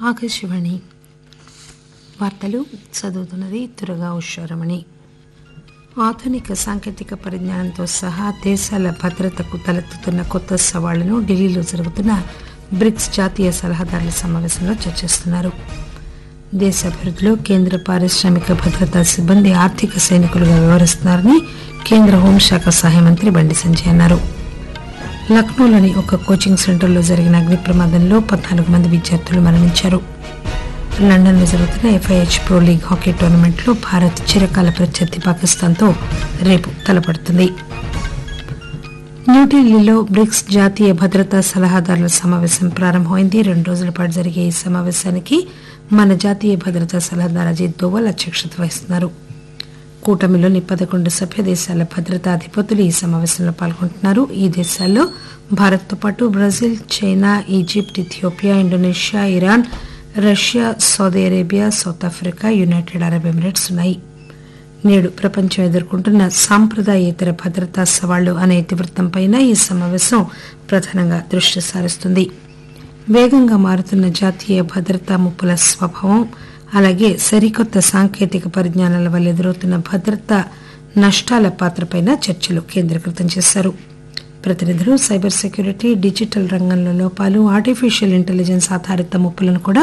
ఆకాశవాణి వార్తలు చదువుతున్నది తురగా ఉషారమణి ఆధునిక సాంకేతిక పరిజ్ఞానంతో సహా దేశాల భద్రతకు తలెత్తుతున్న కొత్త సవాళ్లను ఢిల్లీలో జరుగుతున్న బ్రిక్స్ జాతీయ సలహాదారుల సమావేశంలో చర్చిస్తున్నారు దేశ అభివృద్దిలో కేంద్ర పారిశ్రామిక భద్రతా సిబ్బంది ఆర్థిక సైనికులుగా వ్యవహరిస్తున్నారని కేంద్ర హోంశాఖ సహాయ మంత్రి బండి సంజయ్ అన్నారు లక్నోలోని ఒక కోచింగ్ సెంటర్లో జరిగిన అగ్ని ప్రమాదంలో పద్నాలుగు మంది విద్యార్థులు మరణించారు లండన్లో జరుగుతున్న ఎఫ్ఐహెచ్ ప్రో లీగ్ హాకీ టోర్నమెంట్లో భారత్ చిరకాల ప్రత్యర్థి పాకిస్తాన్తో రేపు తలపడుతుంది న్యూఢిల్లీలో బ్రిక్స్ జాతీయ భద్రతా సలహాదారుల సమావేశం ప్రారంభమైంది రెండు రోజుల పాటు జరిగే ఈ సమావేశానికి మన జాతీయ భద్రతా సలహాదారు అజిత్ దోవల్ అధ్యక్షత వహిస్తున్నారు కూటమిలోని పదకొండు సభ్య దేశాల భద్రతా అధిపతులు ఈ సమావేశంలో పాల్గొంటున్నారు ఈ దేశాల్లో భారత్తో పాటు Brazil China Egypt Ethiopia Indonesia Iran Russia Saudi Arabia South Africa United Arab Emirates ఉన్నాయి నేడు ప్రపంచం ఎదుర్కొంటున్న సాంప్రదాయేతర భద్రతా సవాళ్లు అనే ఇతివృత్తంపై ఈ సమావేశం ప్రధానంగా దృష్టి సారిస్తుంది వేగంగా మారుతున్న జాతీయ భద్రతా ముప్పుల స్వభావం అలాగే సరికొత్త సాంకేతిక పరిజ్ఞానాల వల్ల ఎదురవుతున్న భద్రతా నష్టాల పాత్రపై చర్చలు కేంద్రీకృతం చేశారు ప్రతినిధులు సైబర్ సెక్యూరిటీ డిజిటల్ రంగంలో లోపాలు ఆర్టిఫిషియల్ ఇంటెలిజెన్స్ ఆధారిత ముప్పులను కూడా